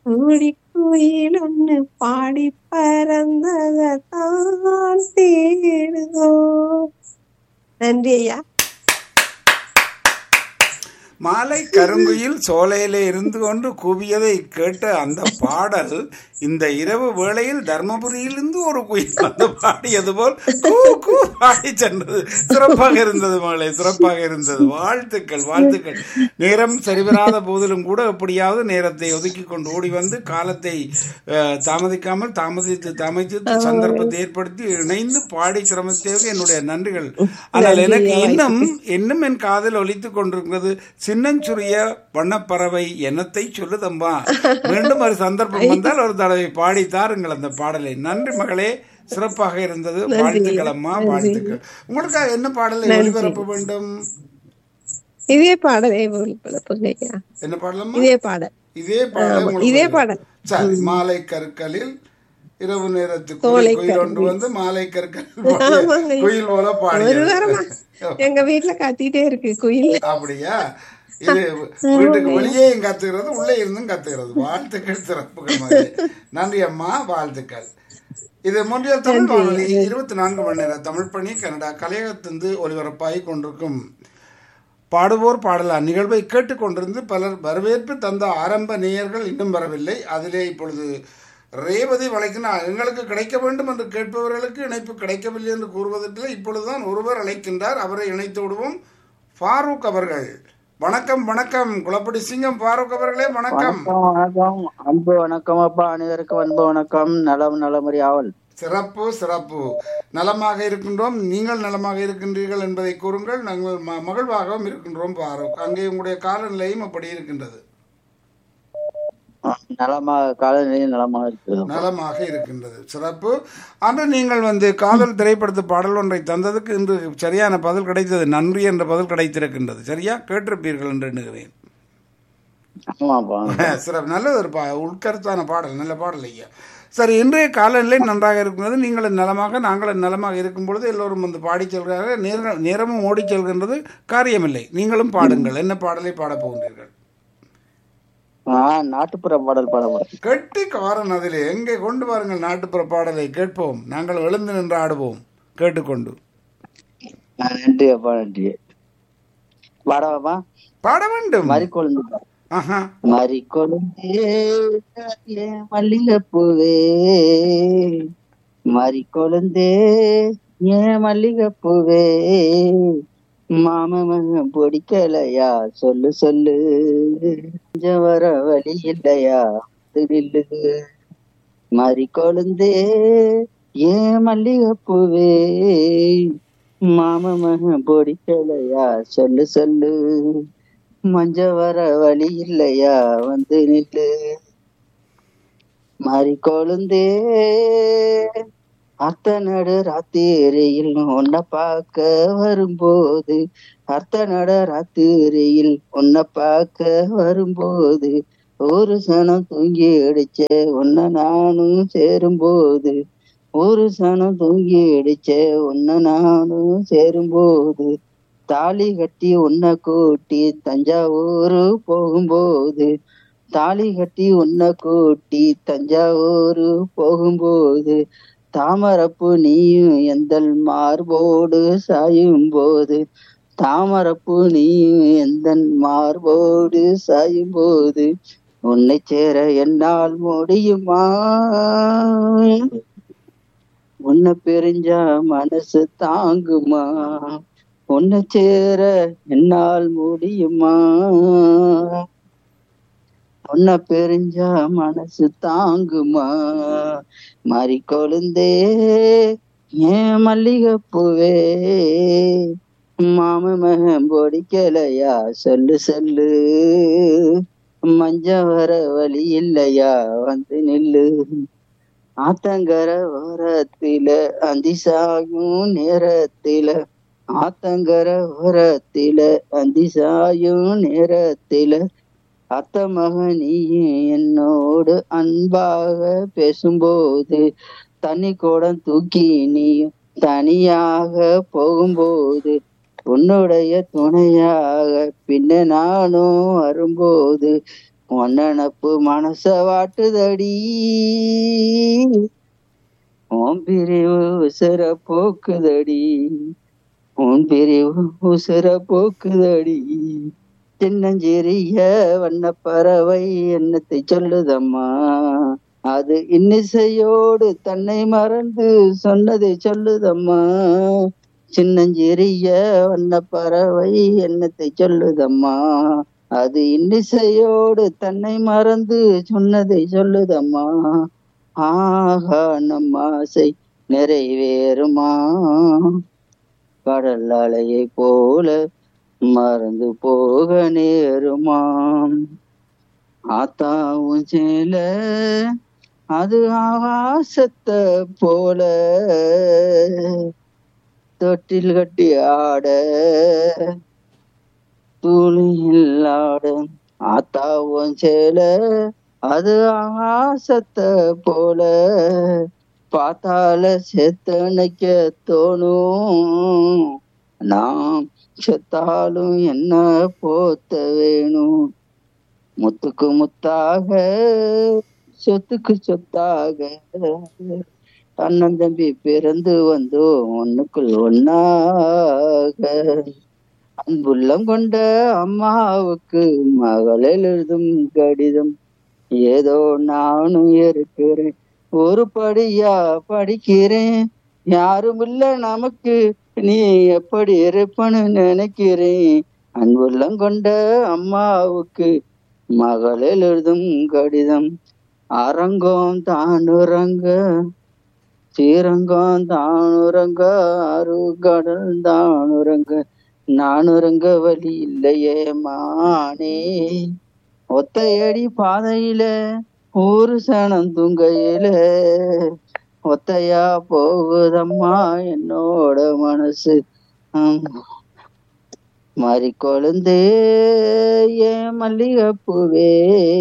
கூடி குயில் ஒண்ணு பாடி பறந்ததான் தேடுதோ நன்றி ஐயா மாலை கருங்குயில் சோலையிலே இருந்து கொண்டு கூவியதை கேட்ட அந்த பாடல் இந்த இரவு வேளையில் தர்மபுரியிலிருந்து ஒரு குயில் வந்து பாடியது போல் கூ கூ பாடி சென்றது சிறப்பாக இருந்தது மகளே சிறப்பாக இருந்தது வாழ்த்துக்கள் வாழ்த்துக்கள் நேரம் சரிவராத போதிலும் கூட எப்படியாவது நேரத்தை ஒதுக்கி கொண்டு ஓடி வந்து காலத்தை அஹ், தாமதிக்காமல் தாமதித்து தாமதித்து சந்தர்ப்பத்தை ஏற்படுத்தி இணைந்து பாடி சிரமத்திற்கு என்னுடைய நன்றிகள் ஆனால் எனக்கு இன்னும் இன்னும் என் காதில் ஒலித்துக் கொண்டிருக்கிறது சின்னஞ்சுரிய வண்ணப்பறவை என்னத்தை சொல்லுதம்மா மீண்டும் ஒரு சந்தர்ப்பம் வந்தால் ஒரு தடவை பாடி தாருங்கள் அந்த பாடலை நன்றி மகளே சிறப்பாக இருந்தது வாழ்த்துக்கள் அம்மா வாழ்த்துக்கள் உங்களுக்காக என்ன பாடலை ஒளிபரப்ப வேண்டும் இதே பாடலே ஒளிபரப்புங்க ஐயா என்ன பாடலம்மா இதே பாடல் இதே பாடல் உங்களுக்கு இதே ஒளிபரப்பு. பாடல் சரி மாலை கற்களில் இரவு நேரத்துக்கு சோலை குயில் ஒன்று வந்து மாலை கற்கள் ஆமாங்க. குயில் போல ஒரு பாடியது வாரமா எங்க வீட்டுல கத்திட்டே இருக்கு குயில் அப்படியா இது வீட்டுக்கு வெளியேயும் கத்துக்கிறது உள்ளே இருந்தும் கத்துக்கிறது வாழ்த்துக்கள் சிறப்புகள் மாதிரி நன்றி அம்மா வாழ்த்துக்கள் இது மொன்றியல் தமிழ் வானொலி இருபத்தி நான்கு மணி நேர தமிழ் பணி கனடா கலையகத்திலிருந்து ஒலிபரப்பாகி கொண்டிருக்கும் பாடுவோர் பாடலாம் நிகழ்வை கேட்டுக்கொண்டிருந்து பலர் வரவேற்பு தந்த ஆரம்ப நேயர்கள் இன்னும் வரவில்லை அதிலே இப்பொழுது ரேவதி வளைக்கினார் எங்களுக்கு கிடைக்க வேண்டும் என்று கேட்பவர்களுக்கு இணைப்பு கிடைக்கவில்லை என்று கூறுவதற்கு இப்பொழுதுதான் ஒருவர் அழைக்கின்றார் அவரை இணைத்து விடுவோம் ஃபாரூக் அவர்கள் வணக்கம் வணக்கம் குளப்படி சிங்கம் ஃபாரூக் அவர்களே வணக்கம் வணக்கம் வணக்கம் அன்பு வணக்கம் அப்பா அனைவருக்கும் அன்பு வணக்கம் நலம் நலமுறை ஆவல் சிறப்பு சிறப்பு நலமாக இருக்கின்றோம் நீங்கள் நலமாக இருக்கின்றீர்கள் என்பதை கூறுங்கள் நாங்கள் ம- மகிழ்வாகவும் இருக்கின்றோம் ஃபாரூக் அங்கே உங்களுடைய காலநிலையும் அப்படி இருக்கின்றது நலமாக காலநிலையும் நலமாக இருக்கிறது நலமாக இருக்கின்றது சிறப்பு அன்று நீங்கள் வந்து காதல் திரைப்படத்து பாடல் ஒன்றை தந்ததுக்கு இன்று சரியான பதில் கிடைத்தது நன்றி என்ற பதில் கிடைத்திருக்கின்றது சரியா கேட்டிருப்பீர்கள் என்று எண்ணுகிறேன் ஆமாப்பா சிறப்பு நல்லது ஒரு பா உட்கருத்தான பாடல் நல்ல பாடல் ஐயா சரி இன்றைய காலநிலை நன்றாக இருக்கிறது நீங்கள் நலமாக நாங்கள் நலமாக இருக்கும் பொழுது எல்லோரும் வந்து பாடிச் செல்கிறார்கள் நேர- நேரமும் ஓடிச் செல்கின்றது காரியமில்லை நீங்களும் பாடுங்கள் என்ன பாடலை பாடப் போகின்றீர்கள் ஆஹ் நாட்டுப்புற பாடல் பாட போறேன் கெட்டி காரன் அதிலே எங்கே கொண்டு வாருங்கள் நாட்டுப்புற பாடலை கேட்போம் நாங்கள் எழுந்து நின்று ஆடுவோம் கேட்டுக்கொண்டு ஆஹ் நன்றி அப்பா நன்றி பாடவாப்பா பாட வேண்டும் மறி கொழுந்து ஆஹா மறி கொழுந்தே ஏன் மல்லிகைப்பூவே மறி கொழுந்தே ஏன் மல்லிகைப்பூவே மாமன் பிடிக்கலையா சொல்லு சொல்லு கொஞ்சம் வர வழி இல்லையா வந்து நில்லு மறி கொழுந்தே ஏன் மல்லிகைப்பூவே மாம மகன் பிடிக்கலையா சொல்லு சொல்லு மஞ்ச வர வழி இல்லையா வந்து நில்லு மாறி கொழுந்தே அர்த்த நடு ராத்திரியில் உன்னை பார்க்க வரும்போது அர்த்த நட ராத்திரியில் உன்னை பார்க்க வரும்போது ஒரு சனம் தூங்கி அடிச்ச உன்னை நானும் சேரும்போது ஒரு சனம் தூங்கி அடிச்ச உன்னை நானும் சேரும்போது தாலி கட்டி உன்னை கூட்டி தஞ்சாவூர் போகும்போது தாலி கட்டி உன்னை கூட்டி தஞ்சாவூர் போகும்போது தாமரப்பு நீயும் எந்தல் மார்போடு சாயும் போது தாமரப்பு நீயும் எந்தன் மார்போடு சாயும் போது உன்னை சேர என்னால் முடியுமா உன்னை பிரிஞ்சா மனசு தாங்குமா உன்னை சேர என்னால் முடியுமா உன்னை பிரிஞ்சா மனசு தாங்குமா மாறி கொழுந்தே ஏன் மல்லிகைப்பூவே மாம மகன் பொடிக்கலையா சொல்லு சொல்லு மஞ்ச வர வழி இல்லையா வந்து நில்லு ஆத்தங்கர ஓரத்தில அந்தி சாயும் நேரத்தில ஆத்தங்கர ஓரத்தில அந்தி சாயும் நேரத்தில அத்த மகனியும் என்னோடு அன்பாக பேசும்போது தண்ணி குடம் தூக்கி நீயும் தனியாக போகும்போது உன்னுடைய துணையாக பின்ன நானும் வரும்போது ஒன்னப்பு மனச வாட்டுதடி உன் பிரிவு உசுர போக்குதடி உன் பிரிவு உசுர போக்குதடி சின்னஞ்சிறிய வண்ண பறவை என்னத்தை சொல்லுதம்மா அது இன்னிசையோடு தன்னை மறந்து சொன்னதை சொல்லுதம்மா சின்னஞ்சிறிய வண்ண பறவை என்னத்தை சொல்லுதம்மா அது இன்னிசையோடு தன்னை மறந்து சொன்னதை சொல்லுதம்மா ஆஹா நம் ஆசை நிறைவேறுமா கடல் அலையை போல மறந்து போக நேருமாம் ஆத்தாவும் சேல அது ஆகாசத்தை போல தொட்டில் கட்டி ஆட துளியில் ஆட ஆத்தாவும் சேல அது ஆகாசத்தை போல பார்த்தால செத்தனைக்க தோணும் நாம் செத்தாலும் என்ன போத்த வேணும் முத்துக்கு முத்தாக சொத்துக்கு சொத்தாக அண்ணன் தம்பி பிறந்து வந்தோம் ஒண்ணுக்குள் ஒன்னாக அன்புள்ளம் கொண்ட அம்மாவுக்கு மகளில் எழுதும் கடிதம் ஏதோ நானும் இருக்கிறேன் ஒரு படியா படிக்கிறேன் யாரும் இல்ல நமக்கு நீ எப்படி இருப்பன்னு நினைக்கிறேன் அன்புள்ளம் கொண்ட அம்மாவுக்கு மகளில் எழுதும் கடிதம் அரங்கம் தானுரங்க ஸ்ரீரங்கம் தானுரங்க அருகடல் தானுரங்க நானுரங்க வழி இல்லையே மானே ஒத்தையடி பாதையில ஒரு சனம் தூங்கையில ஒத்தையா போகுதம்மா என்னோட மனசு ஆமா. மாறி கொழுந்தே ஏன் மல்லிகைப்பூவே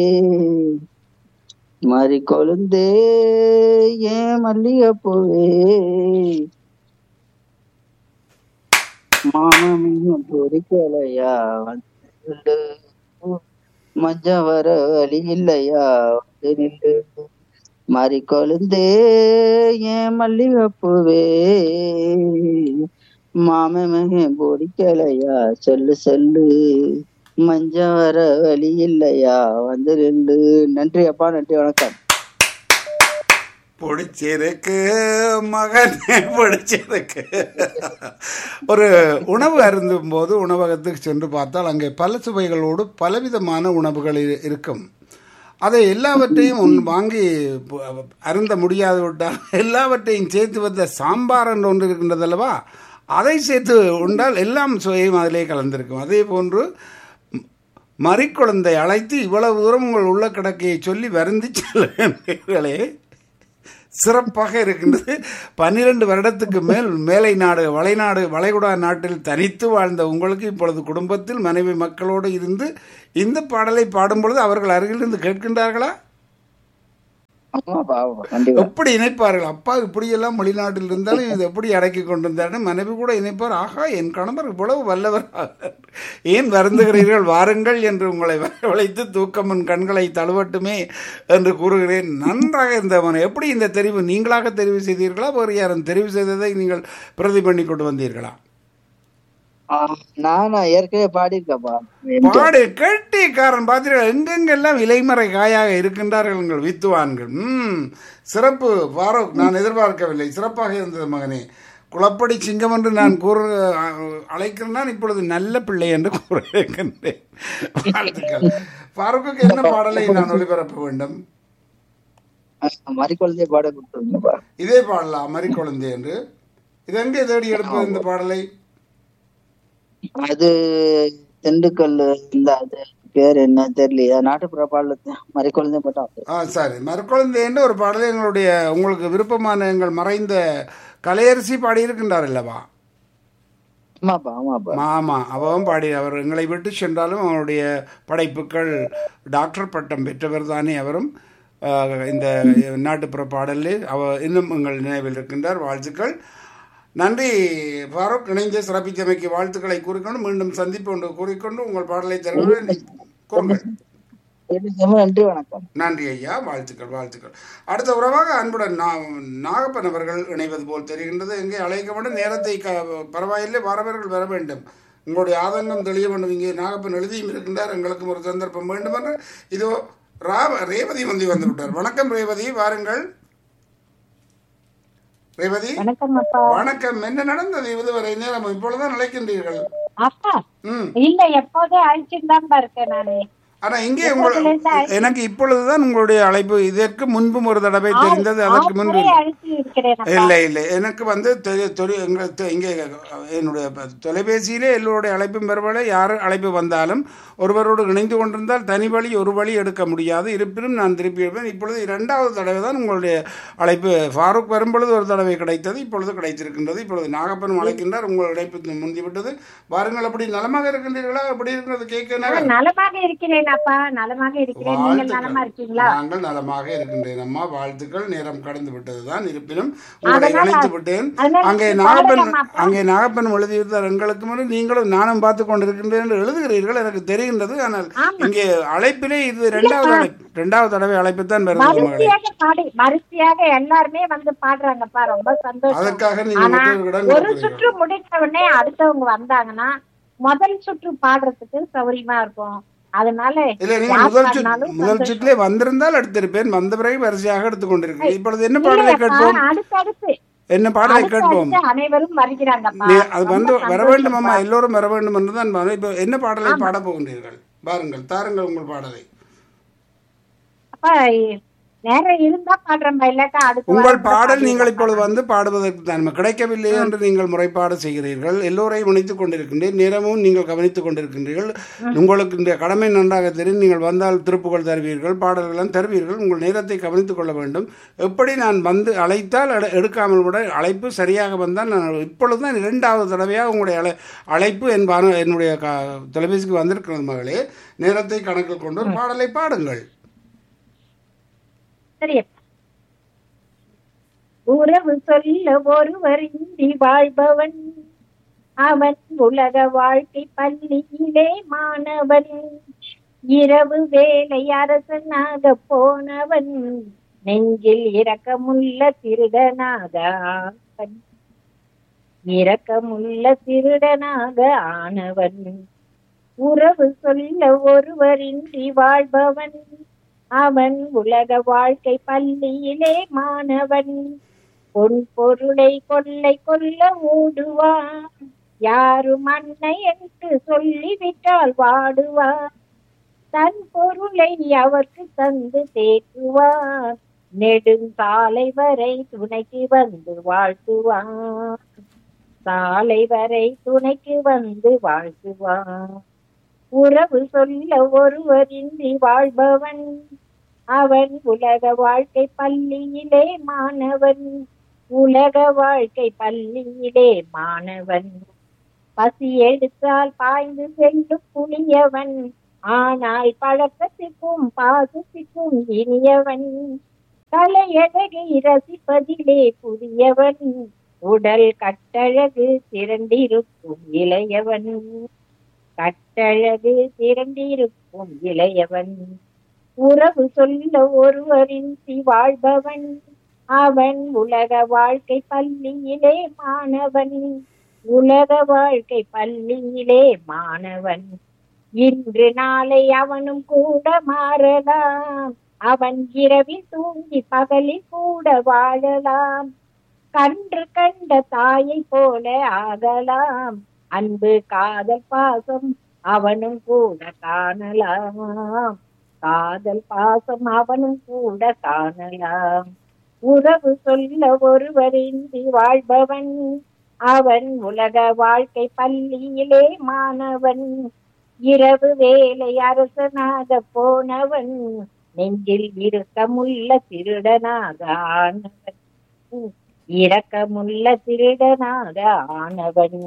மாறி கொழுந்தே ஏன் மல்லிகைப்பூவே மாமன் பொறிக்கலையா வந்து மஞ்ச வர வழி இல்லையா வந்து நில்லு மாறி கொழுந்தே ஏன் மல்லிகைப்பூவே மாம மகன் பொறிக்கலையா சொல்லு சொல்லு மஞ்ச வர வழி இல்லையா வந்து நில்லு நன்றி அப்பா நன்றி வணக்கம் பிடிச்சிருக்கு மகனே பிடிச்சிருக்கு ஒரு உணவு அருந்தும் போது உணவகத்துக்கு சென்று பார்த்தால் அங்கே பல சுவைகளோடு பலவிதமான உணவுகள் இரு- இருக்கும் அதை எல்லாவற்றையும் உன் வாங்கி ப- அருந்த முடியாது விட்டால் எல்லாவற்றையும் சேர்த்து வந்த சாம்பார் என்று ஒன்று இருக்கின்றது அல்லவா அதை சேர்த்து உண்டால் எல்லாம் சுவையும் அதிலே கலந்திருக்கும் அதே போன்று மறிக்குழந்தை அழைத்து இவ்வளவு தூரம் உங்கள் உள்ள கிடக்கையை சொல்லி வருந்தி செல்லுங்களே சிறப்பாக இருக்கின்றது பன்னிரண்டு வருடத்துக்கு மேல் மேலை நாடு வளைநாடு வளைகுடா நாட்டில் தனித்து வாழ்ந்த உங்களுக்கு இப்பொழுது குடும்பத்தில் மனைவி மக்களோடு இருந்து இந்த பாடலை பாடும் பொழுது அவர்கள் அருகிலிருந்து கேட்கின்றார்களா ஆமாப்பா ஆமா, கண்டிப்பா எப்படி இணைப்பார்கள் அப்பா இப்படியெல்லாம் வெளிநாட்டில் இருந்தாலும் இது எப்படி அடக்கி கொண்டிருந்தாருன்னு மனைவி கூட இணைப்பார் ஆகா என் கணவர் இவ்வளவு வல்லவர் ஏன் வருந்துகிறீர்கள் வாருங்கள் என்று உங்களை வரவழைத்து தூக்கம் என் கண்களை தழுவட்டுமே என்று கூறுகிறேன் நன்றாக இருந்தவன் எப்படி இந்த தெரிவு நீங்களாக தெரிவு செய்தீர்களா வேறு யாரும் தெரிவு செய்ததை நீங்கள் பிரதி பண்ணி கொண்டு வந்தீர்களா ஆ, நானா ஏற்கனவே பாடியிருக்கப்பா பாடு கெட்டிக்காரன் பார்த்தீர்கள் எங்கெங்கெல்லாம் இலைமறை காயாக இருக்கின்றார்கள் எங்கள் வித்துவான்கள் ம் சிறப்பு ஃபாரூக் நான் எதிர்பார்க்கவில்லை சிறப்பாக இருந்தது மகனே குளப்படி சிங்கம் என்று நான் கூற அழைக்கிறேன் இப்பொழுது நல்ல பிள்ளை என்று கூற இருக்கின்றேன் வாழ்த்துக்கள் ஃபாரூக்குக்கு என்ன பாடலை நான் ஒளிபரப்ப வேண்டும் மறிக்குழந்தைய பாட கொடுத்துருங்கப்பா இதே பாடலாம் மறி குழந்தை என்று இது எங்கே தேடி எடுப்பது இந்த பாடலை அது திண்டுக்கல் இந்த அது பேர் என்ன தெரியலையா நாட்டுப்புற பாடல மறிக்குழந்தை போட்டா ஆ சரி மறுக்குழந்தை என்று ஒரு பாடலை எங்களுடைய உங்களுக்கு விருப்பமான எங்கள் மறைந்த கலையரசி பாடியிருக்கின்றார் அல்லவா ஆமாப்பா ஆமாப்பா ஆமா அவன் பாடி அவர் எங்களை விட்டு சென்றாலும் அவருடைய படைப்புகள் டாக்டர் பட்டம் பெற்றவர் தானே அவரும் ஆஹ், இந்த நாட்டுப்புற பாடலில் அவ இன்னும் எங்கள் நினைவில் இருக்கின்றார் வாழ்த்துக்கள் நன்றி ஃபாரூக் இணைஞ்ச சிறப்பித்தமைக்கு வாழ்த்துக்களை கூறிக்கொண்டு மீண்டும் சந்திப்பு ஒன்று கூறிக்கொண்டு உங்கள் பாடலை தருகிறேன் கூறுங்கள் இருக்கும் நன்றி வணக்கம் நன்றி ஐயா வாழ்த்துக்கள் வாழ்த்துக்கள் அடுத்த உறவாக அன்புடன் நா நாகப்பன் அவர்கள் இணைவது போல் தெரிகின்றது எங்கே அழைக்க வேண்டும் நேரத்தை க பரவாயில்லை வரவர்கள் வர வேண்டும் உங்களுடைய ஆதங்கம் தெளிய வேண்டும் இங்கே நாகப்பன் எழுதியும் இருக்கின்றார் எங்களுக்கும் ஒரு சந்தர்ப்பம் வேண்டும் என்று இதோ ராவ ரேவதி வந்து வந்து விட்டார் வணக்கம் ரேவதி வாருங்கள் ரேவதி வணக்கம் அப்பா வணக்கம் என்ன நடந்தது இதுவரை நேரம் இப்பொழுதுதான் அழைக்கின்றீர்கள் அப்பா ம் இல்ல எப்போதே அழிச்சுட்டு தான் இருக்கேன் நானு ஆனா இங்கே உங்கள் எனக்கு இப்பொழுதுதான் உங்களுடைய அழைப்பு இதற்கு முன்பும் ஒரு தடவை தெரிந்தது அதற்கு முன்பு ஆறு அழிச்சு இருக்கிறேன் அப்பா. இல்லை இல்லை எனக்கு வந்து தெரி- தொரி- எங்க- தெ- இங்கே என்னுடைய ப- தொலைபேசியிலே எல்லோருடைய அழைப்பும் பெறவில்லை யார் அழைப்பு வந்தாலும் ஒருவரோடு இணைந்து கொண்டிருந்தால் தனி வழி ஒரு வழி எடுக்க முடியாது இருப்பினும் நான் திருப்பி எடுப்பேன் இப்பொழுது இரண்டாவது தடவை தான் உங்களுடைய அழைப்பு ஃபாரூக் வரும்பொழுது ஒரு தடவை கிடைத்தது இப்பொழுது கிடைத்திருக்கின்றது இப்பொழுது நாகப்பன் அழைக்கின்றார் உங்கள் அழைப்பு முந்திவிட்டது வாருங்கள் அப்படி நலமாக இருக்கின்றீர்களா அப்படி இருக்கிறது கேட்க நான் நலமாக இருக்கிறேன் அப்பா நலமாக இருக்கிறேன் நீங்கள் நலமா இருக்கீங்களா நாங்கள் நலமாக இருக்கின்றேன் அம்மா வாழ்த்துக்கள் நேரம் கடந்து விட்டதுதான் இருப்பினும் உங்களை இணைத்து விட்டேன் அதனால அங்கே நீங்க நாகப்பன் பாருங்கம்மா அப்பா. அங்கே நாகப்பன் எழுதியிருந்தார் எங்களுக்கு முன்னாடி நீங்களும் நானும் பார்த்து கொண்டிருக்கின்றேன் என்று எழுதுகிறீர்கள் எனக்கு தெரிகின்றது ஆனால் இங்கே அழைப்பிலே இது இரண்டாவது அழைப்பு இரண்டாவது தடவை அழைப்பு தான் வருகிறது மகளே வரிசையாக பாடி வரிசையாக எல்லாருமே வந்து பாடுறாங்கப்பா ரொம்ப சந்தோஷம் அதற்காக நீங்கள் ஆனா மற்றவர்களிடம் ஒரு கொடுக்கிறீர்கள். சுற்று முடித்த உடனே அடுத்தவங்க வந்தாங்கன்னா முதல் சுற்று பாடுறதுக்கு சௌரியமா இருக்கும் அதனால இல்ல நீங்க யார் முதல் சுற்று பாடினாலும் முதல் சந்தோஷம். சுற்றிலே வந்திருந்தால் எடுத்திருப்பேன் வந்த பிறகு வரிசையாக எடுத்துக்கொண்டிருக்கிறேன் இப்பொழுது என்ன பாடலை இல்லையப்பா, கேட்போம் அடுத்தடுத்து என்ன பாடலை கேட்போம் அடுத்தடுத்து அனைவரும் வருகிறாங்கப்பா நீ- அது வந்து ரொம்ப வர வேண்டும் அம்மா சந்தோஷம்ப்பா. எல்லோரும் வர வேண்டும் என்று தான் பாரு. இப்ப என்ன பாடலை பாடப் போகின்றீர்கள் பாருங்கள் தாருங்கள் உங்கள் பாடலை அப்பா நேரம் இருந்தா பாடுறேன்பா இல்லாட்டா அடுத்த உங்கள் வாரம் கூட பாடல் பாடிடலாம். நீங்கள் இப்பொழுது வந்து பாடுவதற்கு தான் கிடைக்கவில்லை என்று நீங்கள் முறைப்பாடு செய்கிறீர்கள் எல்லோரையும் இணைத்துக் கொண்டிருக்கின்றேன் நேரமும் நீங்கள் கவனித்துக் கொண்டிருக்கின்றீர்கள் உங்களுக்கு இந்த கடமை நன்றாக தெரியும் நீங்கள் வந்தால் திருப்புகள் தருவீர்கள் பாடல்களும் தருவீர்கள் உங்கள் நேரத்தை கவனித்துக் கொள்ள வேண்டும் எப்படி நான் வந்து அழைத்தால் எடு- எடுக்காமல் விட அழைப்பு சரியாக வந்தால் நான் இப்பொழுது தான் இரண்டாவது தடவையாக உங்களுடைய அழை அழைப்பு என் வான- என்னுடைய க- தொலைபேசிக்கு வந்திருக்கிறது மகளே நேரத்தை கணக்கில் கொண்டு ஒரு பாடலை பாடுங்கள் சரியப்பா உறவு சொல்ல ஒருவர் இன்றி வாழ்பவன் அவன் உலக வாழ்க்கை பள்ளியிலே மாணவன் இரவு வேலை அரசனாக போனவன் நெஞ்சில் இரக்கமுள்ள திருடனாக ஆனவன். இரக்கமுள்ள திருடனாக ஆனவன் உறவு சொல்ல ஒருவரின்றி வாழ்பவன் அவன் உலக வாழ்க்கை பள்ளியிலே மாணவன் பொன் பொருளை கொள்ளை கொள்ள ஓடுவான் யாரும் அன்னை என்று சொல்லிவிட்டால் வாடுவான் தன் பொருளை அவர்க்கு தந்து தேற்றுவான் நெடுங்காலை வரை துணைக்கு வந்து வாழ்த்துவான் சாலை வரை துணைக்கு வந்து வாழ்த்துவான் உறவு சொல்ல ஒருவரின்றி வாழ்பவன் அவன் உலக வாழ்க்கை பள்ளியிலே மாணவன் உலக வாழ்க்கை பள்ளியிலே மாணவன் பசி எடுத்தால் பாய்ந்து செல்லும் புளியவன் ஆனால் பழக்கத்துக்கும் பாசத்துக்கும் இனியவன் தலையழகை ரசிப்பதிலே புதியவன் உடல் கட்டழகு திரண்டிருக்கும் இளையவன் கட்டழகு திரண்டிருக்கும் இளையவன் உறவு சொல்ல ஒருவரின்றி வாழ்பவன் அவன் உலக வாழ்க்கை பள்ளியிலே மாணவன் உலக வாழ்க்கை பள்ளியிலே மாணவன் இன்று நாளை அவனும் கூட மாறலாம் அவன் இரவில் தூங்கி பகலில் கூட வாழலாம் கன்று கண்ட தாயை போல ஆகலாம் அன்பு காதல் பாசம் அவனும் கூட காணலாம் காதல் பாசம் அவனும் கூட காணலாம் உறவு சொல்ல ஒருவரின்றி வாழ்பவன் அவன் உலக வாழ்க்கை பள்ளியிலே மாணவன் இரவு வேலை அரசனாக போனவன் நெஞ்சில் இரக்கமுள்ள திருடனாக ஆனவன் இரக்கமுள்ள திருடனாக ஆனவன்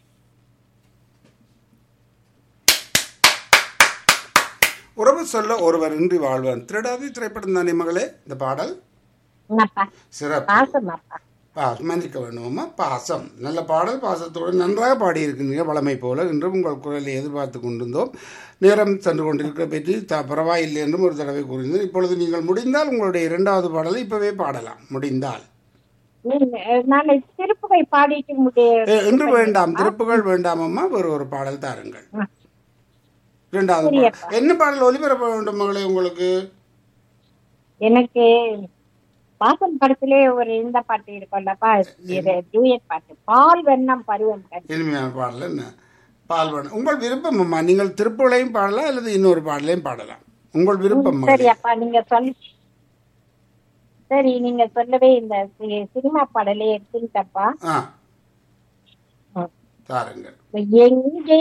உறவு சொல்ல ஒருவர் இன்றி வாழ்வான் திருடாதி திரைப்படம் தானே மகளே இந்த பாடல் என்னப்பா சிறப்பு பாசமாப்பா பா மன்னிக்க வேண்டுமம்மா பாசம் நல்ல பாடல் பாசத்தோடு நன்றாக பாடியிருக்கிறீங்க வளமை போல இன்றும் உங்கள் குரலை எதிர்பார்த்து கொண்டிருந்தோம் நேரம் சென்று கொண்டிருக்க பற்றி த பரவாயில்லை என்றும் ஒரு தடவை கூறினேன் இப்பொழுது நீங்கள் முடிந்தால் உங்களுடைய இரண்டாவது பாடலை இப்பவே பாடலாம் முடிந்தால் நீங்க- நான் திருப்புகை பாடிட்டு முடிய ஏ, இன்று வேண்டாம் திருப்புகள் வேண்டாமம்மா வேறு ஒரு பாடல் தாருங்கள் இரண்டாவது சரியப்பா. பாடல் என்ன பாடல் ஒலிபரப்ப வேண்டும் மகளே உங்களுக்கு எனக்கு வாசன் படத்திலே ஒரு இந்த பாட்டு இருக்கும்லப்பா இது டூயட் பாட்டு பால் வெண்ணம் பருவம் கண்டு இனிமையான பாடல் என்ன பால்வன் உங்கள் விருப்பம் அம்மா நீங்கள் திருப்புகளையும் பாடலாம் அல்லது இன்னொரு பாடலையும் பாடலாம் உங்கள் விருப்பம் மகளே சரி அப்பா நீங்க சொல்லி சரி நீங்க சொல்லவே இந்த சி- சினிமா பாடலே எடுத்துக்கிட்டப்பா ஆ தாருங்கள் எங்கே